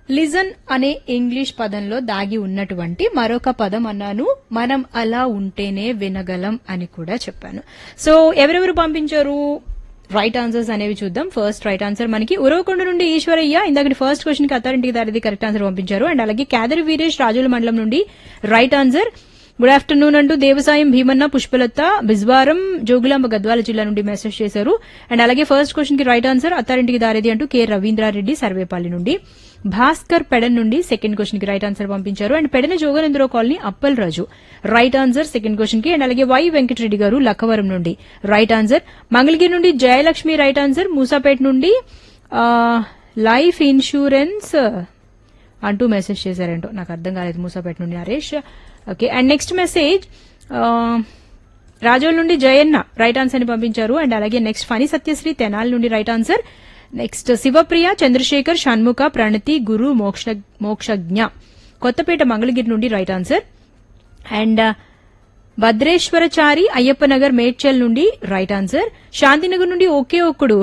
listen అనే English పదంలో దాగి ఉన్నటువంటి మరొక పదం అన్నాను మనం అలా ఉంటేనే వినగలం అని కూడా చెప్పాను సో ఎవరెవరు పంపించారు రైట్ ఆన్సర్స్ అనేవి చూద్దాం ఫస్ట్ రైట్ ఆన్సర్ మనకి ఉరవకొండ నుండి ఈశ్వరయ్య ఇందాక ఫస్ట్ క్వశ్చన్ కి అత్తారింటికి దారిది కరెక్ట్ ఆన్సర్ పంపించారు అండ్ అలాగే కేదరి వీరేష్ రాజుల మండలం నుండి రైట్ ఆన్సర్ గుడ్ ఆఫ్టర్నూన్ అంటూ దేవసాయం భీమన్న పుష్పలత బిజ్వారం జోగులాంబ గద్వాల జిల్లా నుండి మెసేజ్ చేశారు అండ్ అలాగే ఫస్ట్ క్వశ్చన్ కి రైట్ ఆన్సర్ అత్తారింటికి దారేది అంటూ కె రవీంద్రారెడ్డి సర్వేపల్లి నుండి భాస్కర్ పెడన్ నుండి సెకండ్ క్వశ్చన్ కి రైట్ ఆన్సర్ పంపించారు and Pedana Joganendra colony Appal Raju right answer second question కి అండ్ అలాగే వై వెంకటరెడ్డి గారు లక్కవరం నుండి రైట్ ఆన్సర్ మంగళగిరి నుండి జయలక్ష్మి రైట్ ఆన్సర్ మూసాపేట నుండి ఆ, లైఫ్ ఇన్సూరెన్స్ అంటూ మెసేజ్ చేశారంటో నాకు అర్థం కాలేదు మూసాపేట నుండి Naresh okay and next message Rajol నుండి జయన్న రైట్ ఆన్సర్ ని పంపించారు అండ్ అలాగే నెక్స్ట్ ఫణి సత్యశ్రీ తెనాల్ నుండి right answer next Sivapriya Chandrasekhar Shanmukha Pranathi Guru Moksha Mokshagna Kothapeta Mangalagiri నుండి right answer and Bhadreswarachari Ayyappanagar Medchal నుండి రైట్ ఆన్సర్ శాంతినగర్ నుండి ఒకే ఒక్కడు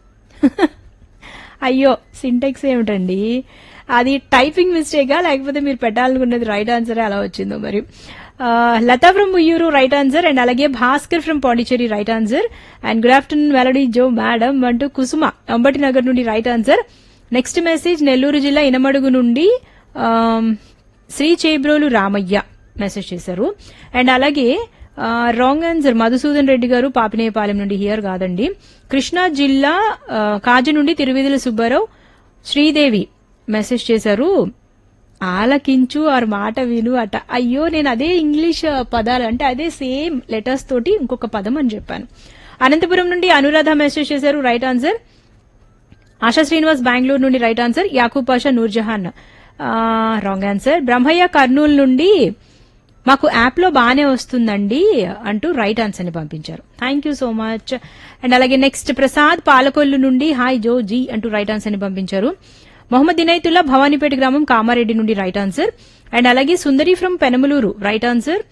అయ్యో సింటెక్స్ ఏమిటండి అది టైపింగ్ మిస్టేకా లేకపోతే మీరు పెట్టాలనుకున్నది రైట్ ఆన్సరే అలా వచ్చిందో మరి ఆ, Latha from Uyyuru right answer and అలాగే Bhaskar from Pondicherry right answer and good afternoon వెలడీ జో మేడం అంటూ కుసుమ అంబటి నగర్ నుండి right answer next message Nellore జిల్లా ఇనమడుగు నుండి ఆమ్, శ్రీ చేబ్రోలు రామయ్య మెసేజ్ చేశారు అండ్ అలాగే రాంగ్ ఆన్సర్ మధుసూదన్ రెడ్డి గారు పాపినేయపాలెం నుండి హియర్ కాదండి కృష్ణా జిల్లా ఆ, కాజు నుండి తిరువిధుల సుబ్బారావు శ్రీదేవి మెసేజ్ చేశారు ఆలకించు ఆరు మాట విను అట అయ్యో నేను అదే ఇంగ్లీష్ పదాలు అంటే అదే సేమ్ లెటర్స్ తోటి ఇంకొక పదం అని చెప్పాను అనంతపురం నుండి అనురాధ మెసేజ్ చేశారు రైట్ ఆన్సర్ ఆశా శ్రీనివాస్ బెంగళూరు నుండి right answer Yakub Pasha Noorjahan wrong answer Brahmayya Kurnool నుండి మాకు యాప్ లో బానే వస్తుందండి అంటూ రైట్ ఆన్సర్ ని పంపించారు thank you so much and అలాగే నెక్స్ట్ ప్రసాద్ పాలకొల్లు నుండి హాయ్ జో జీ అంటూ రైట్ ఆన్సర్ ని పంపించారు మొహమ్మద్ ఇనైతుల్లా భవానీపేట గ్రామం కామారెడ్డి నుండి రైట్ ఆన్సర్ అండ్ అలాగే Sundari from Penamaluru right answer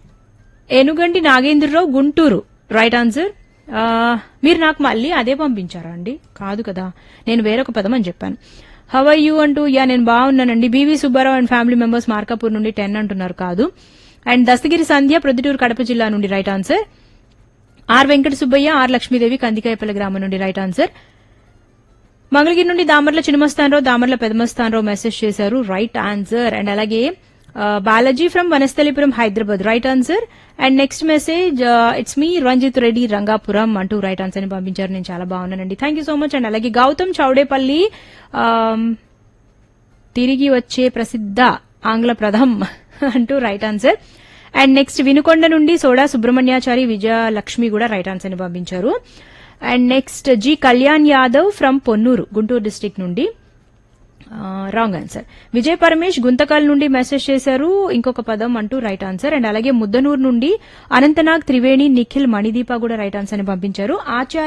Enuganti Nagendra Rao Guntur right answer ఆ, మీరు నాకు మళ్ళీ అదే పంపించారా అండి కాదు కదా నేను వేరొక పదం అని చెప్పాను హవ్ యూ అంటూ యా నేను బాగున్నానండి BV Subbarao and family members Markapur నుండి టెన్ అంటున్నారు కాదు అండ్ దస్తగిరి సంధ్య ప్రొద్దుటూరు కడప జిల్లా నుండి right answer R Venkata Subbaiah R Lakshmidevi Kandikayapalli గ్రామం నుండి రైట్ ఆన్సర్ మంగళగిరి నుండి దామర్ల చిన్నమస్తానరావు దామర్ల పెదమస్తానరావు మెసేజ్ చేశారు రైట్ ఆన్సర్ అండ్ అలాగే ఆ, Balaji from Vanasthalipuram Hyderabad right answer and next message it's me Ranjith Reddy Rangapuram అంటూ రైట్ ఆన్సర్ ని పంపించారు నేను చాలా బాగున్నానండి thank you so much and అలాగే గౌతమ్ చౌడేపల్లి ఆమ్, తిరిగి వచ్చే ప్రసిద్ధ ఆంగ్ల ప్రథం అంటూ right answer and next Vinukonda నుండి సోడా సుబ్రహ్మణ్యాచారి విజయలక్ష్మి కూడా రైట్ ఆన్సర్ ని పంపించారు and next G Kalyan Yadav from Ponnur Guntur district నుండి రాంగ్ ఆన్సర్ విజయ్ పరమేష్ గుంతకల్ నుండి మెసేజ్ చేశారు ఇంకొక పదం అంటూ రైట్ ఆన్సర్ అండ్ అలాగే ముద్దనూరు నుండి అనంతనాగ్ త్రివేణి నిఖిల్ మణిదీప కూడా రైట్ ఆన్సర్ ని పంపించారు ఆచార్య